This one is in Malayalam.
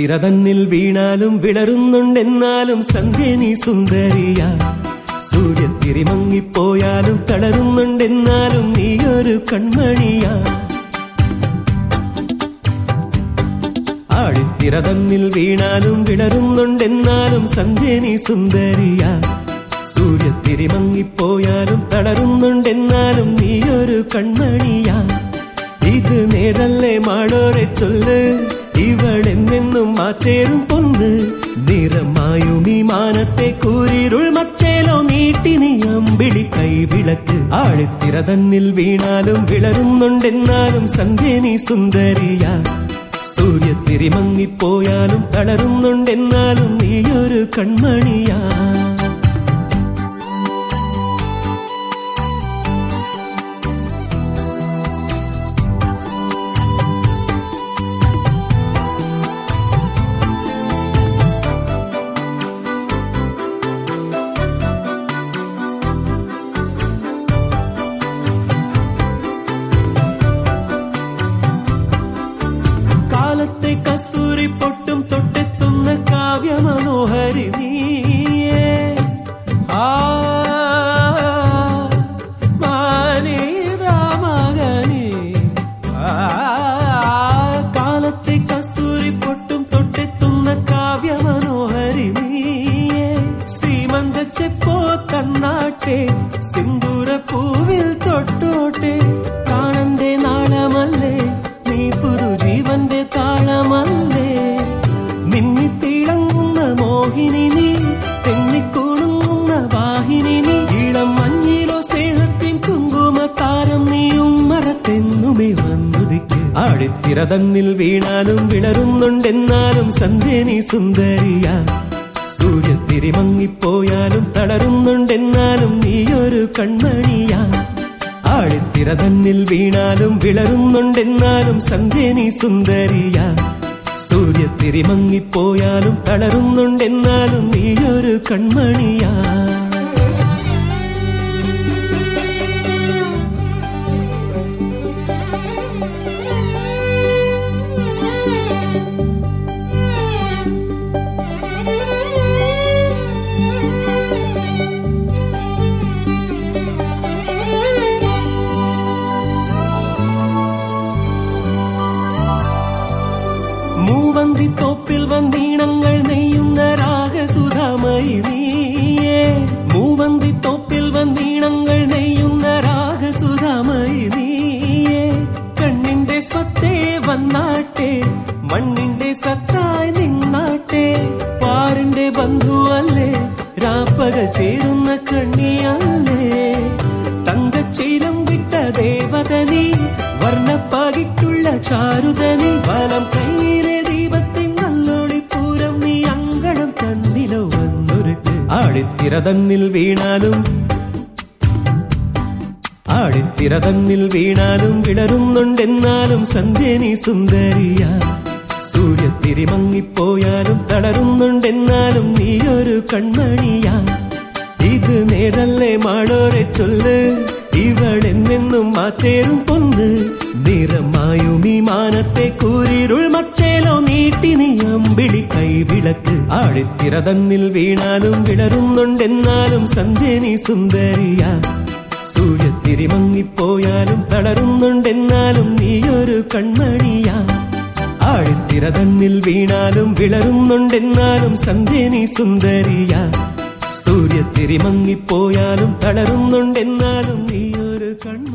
ആഴിത്തിര തന്നിൽ വീണാലും വിളറുന്നുണ്ടെന്നാലും സന്ധ്യ നീ സുന്ദരിയ സൂര്യത്തിരി മങ്ങിപ്പോയാലും തളരുന്നുണ്ടെന്നാലും നീ ഒരു കൺമണിയാ ആഴിത്തിര തന്നിൽ വീണാലും വിളറുന്നുണ്ടെന്നാലും സന്ധ്യ നീ സുന്ദരിയ സൂര്യത്തിരി മങ്ങിപ്പോയാലും തളരുന്നുണ്ടെന്നാലും നീ ഒരു കൺമണിയാ ഇത് നേരല്ലേ മാളോരെ ചൊല്ല് ഇവളെന്നെന്നും മാറ്റേറും പൊന്ന് നിറമായും ഈ മാനത്തെ കൂരിരുൾ മച്ചേലോ നീട്ടി നീ അമ്പിളി കൈവിളക്ക് ആഴിത്തിര തന്നിൽ വീണാലും വിളറുന്നുണ്ടെന്നാലും സന്ധ്യ നീ സുന്ദരിയ സൂര്യത്തിരി മങ്ങിപ്പോയാലും തളരുന്നുണ്ടെന്നാലും നീ ഒരു കൺമണിയാ കാലത്തെ കസ്തൂരി പൊട്ടും തൊട്ടെത്തുന്ന കാവ്യ മനോഹരി നീയേ ആ മാനേതാ മകനേ. ആ, കാലത്തെ കസ്തൂരി പൊട്ടും തൊട്ടെത്തുന്ന കാവ്യ മനോഹരി നീയേ സീമന്ത ചെപ്പോ തന്നാട്ടെ സിന്ദൂര പൂവിൽ തൊട്ടോട്ടെ കാണന്റെ നാളമല്ലേ നീ പുതുജീവന്റെ താളമല്ലേ മിന്നിത്തിളങ്ങുന്ന മോഹിനി നീ തെന്നിക്കുണുങ്ങുന്ന വാഹിനി നീ ഇളം മഞ്ഞിലോ സ്നേഹത്തിൻ കുങ്കുമ താരം നീയും മറത്തെന്നുമേ വന്നുദിക്ക് ആടിത്തിര തന്നിൽ വീണാലും വിളറുന്നുണ്ടെന്നാലും സന്ധ്യ നീ സുന്ദരിയ സൂര്യത്തിരി മങ്ങിപ്പോയാലും തളരുന്നുണ്ടെന്നാലും നീ ഒരു കൺമണിയാ ആഴിത്തിര തന്നിൽ വീണാലും വിളറുന്നുണ്ടെന്നാലും സന്ധ്യ നീ സുന്ദരിയ സൂര്യത്തിരി മങ്ങിപ്പോയാലും തളരുന്നുണ്ടെന്നാലും നീ ഒരു കൺമണിയാ മൂവന്തി തോപ്പിൽ വന്നീണങ്ങൾ നെയ്യുന്ന രാഗസുധാമയി നീയേ മൂവന്തി തോപ്പിൽ വന്നീണങ്ങൾ നെയ്യുന്ന രാഗസുധാമയി നീയേ കണ്ണിന്റെ സ്വത്തേ വന്നാട്ടെ മണ്ണിന്റെ സത്തായി നിന്നാട്ടെ പാറിന്റെ ബന്ധുവല്ലേ രാപ്പകൽ ചേരുന്ന കണ്ണിയല്ലേ തങ്കച്ചീലം വിട്ട ദേവതനി വർണ്ണപ്പാകിട്ടുള്ള ചാരുതനി വലം കൈയിലെ ദീപത്തിൻ നല്ലോളി പൂരം നീ അങ്കണം തന്നിലോ വന്നൊരുക്ക് ആടിത്തിര തന്നിൽ വീണാലും ആടിത്തിര തന്നിൽ വീണാലും വിളറുന്നുണ്ടെന്നാലും സന്ധ്യ നീ സുന്ദരിയ സൂര്യത്തിരി മങ്ങിപ്പോയാലും തളരുന്നുണ്ടെന്നാലും നീ ഒരു കൺമണിയാ ഇത് നേരല്ലേ മാളോരെ ചൊല്ല് ഇവളെന്നെന്നും മാറ്റേറും പൊന്ന് നിറമായും ഈ മാനത്തെ കൂരിരുൾ മച്ചേലോ നീട്ടി നീ അമ്പിളി കൈവിളക്ക് ആഴിത്തിര തന്നിൽ വീണാലും വിളറുന്നുണ്ടെന്നാലും സന്ധ്യ നീ സുന്ദരിയ സൂര്യത്തിരി മങ്ങിപ്പോയാലും തളരുന്നുണ്ടെന്നാലും നീ ഒരു കൺമണിയാ ആഴിത്തിര തന്നിൽ വീണാലും വിളറുന്നുണ്ടെന്നാലും സന്ധ്യ നീ സുന്ദരിയ സൂര്യത്തിരി മങ്ങിപ്പോയാലും തളരുന്നുണ്ടെന്നാലും നീ ഒരു കണ്ണ